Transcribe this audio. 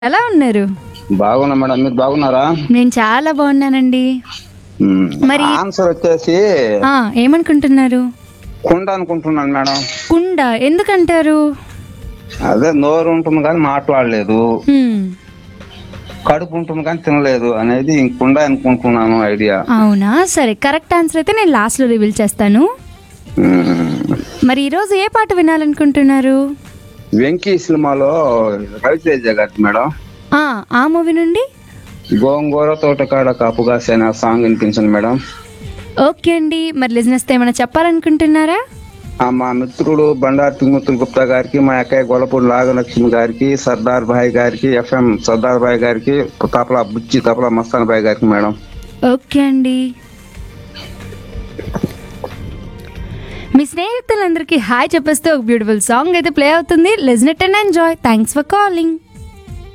ఎలా ఉన్నారు బాగున్నా మేడం మీరు బాగున్నారా నేను చాలా బాగున్నానండి మ్మ్. మరి- ఆన్సర్ వచ్చేసి ఆ ఏమనుకుంటున్నారు కుండ అనుకుంటున్నాను మేడం కుండ ఎందుకంటారు అదే నోరు ఉంటుంది కానీ మాట్లాడలేదు హ్మ్, కడుపు ఉంటుంది కానీ తినలేదు అనేది కుండ అనుకుంటున్నాను ఐడియా అవునా సరే కరెక్ట్ ఆన్సర్ అయితే నేను లాస్ట్లో రివీల్ చేస్తాను మ్మ్. మరి ఈరోజు ఏ పాట వినాలనుకుంటున్నారు వెంకీ సినిమాలో రవితేజ గారి మేడం ఆ ఆ మూవీ నుండి గోంగూర తోటకాడ కాపుగాసి అనే ఆ సాంగ్ వినిపించండి మేడం ఓకే అండి మరి లిజినెస్ ఏమైనా చెప్పాలనుకుంటున్నారా ఆ మా మిత్రుడు బండారు తిమ్మతులు గుప్తా గారికి మా అక్కయ్య గొల్లపూడి నాగలక్ష్మి గారికి సర్దార్ భాయ్ గారికి ఎఫ్ఎం సర్దార్ భాయ్ గారికి తపలా బుచ్చి తపలా మస్తాన్ భాయ్ గారికి మేడం ఓకే అండి మీ స్నేహితులందరికీ హాయ్ చెప్పేస్తే ఒక బ్యూటిఫుల్ సాంగ్ అయితే ప్లే అవుతుంది listen and enjoy thanks for calling